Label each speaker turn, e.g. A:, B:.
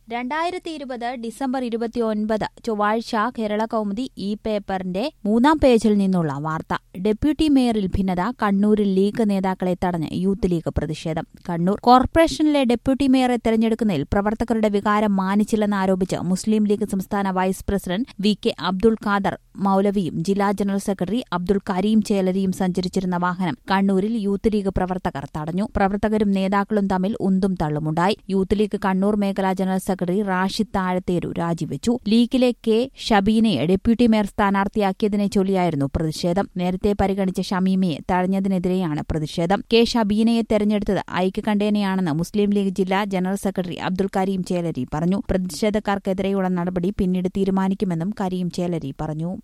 A: രണ്ടായിരത്തി ഇരുപത് ഡിസംബർ ഇരുപത്തിയൊൻപത് ചൊവ്വാഴ്ച കേരള കൗമുദി ഇ പേപ്പറിന്റെ മൂന്നാം പേജിൽ നിന്നുള്ള വാർത്ത ഡെപ്യൂട്ടി മേയറിൽ ഭിന്നത കണ്ണൂരിൽ ലീഗ് നേതാക്കളെ തടഞ്ഞ് യൂത്ത് ലീഗ് പ്രതിഷേധം കണ്ണൂർ കോർപ്പറേഷനിലെ ഡെപ്യൂട്ടി മേയറെ തെരഞ്ഞെടുക്കുന്നതിൽ പ്രവർത്തകരുടെ വികാരം മാനിച്ചില്ലെന്ന് ആരോപിച്ച് മുസ്ലിം ലീഗ് സംസ്ഥാന vice president V K Abdul Khader മൌലവിയും ജില്ലാ ജനറൽ സെക്രട്ടറി അബ്ദുൾ കരീം ചേലരിയും സഞ്ചരിച്ചിരുന്ന വാഹനം കണ്ണൂരിൽ യൂത്ത് ലീഗ് പ്രവർത്തകർ തടഞ്ഞു പ്രവർത്തകരും നേതാക്കളും തമ്മിൽ ഉന്തും തള്ളുമുണ്ടായി യൂത്ത് ലീഗ് കണ്ണൂർ മേഖലാ ജനറൽ സെക്രട്ടറി റാഷിദ് താഴത്തേരു രാജിവെച്ചു ലീഗിലെ കെ ഷബീനയെ ഡെപ്യൂട്ടി മേയർ സ്ഥാനാർത്ഥിയാക്കിയതിനെ ചൊല്ലിയായിരുന്നു പ്രതിഷേധം നേരത്തെ പരിഗണിച്ച ഷമീമയെ തഴഞ്ഞതിനെതിരെയാണ് പ്രതിഷേധം കെ ഷബീനയെ തെരഞ്ഞെടുത്തത് ഐക്യകണ്ഠേനയാണെന്ന് മുസ്ലിം ലീഗ് ജില്ലാ ജനറൽ സെക്രട്ടറി അബ്ദുൾ കരീം ചേലരി പറഞ്ഞു പ്രതിഷേധക്കാർക്കെതിരെയുള്ള നടപടി പിന്നീട് തീരുമാനിക്കുമെന്നും കരീം ചേലരി പറഞ്ഞു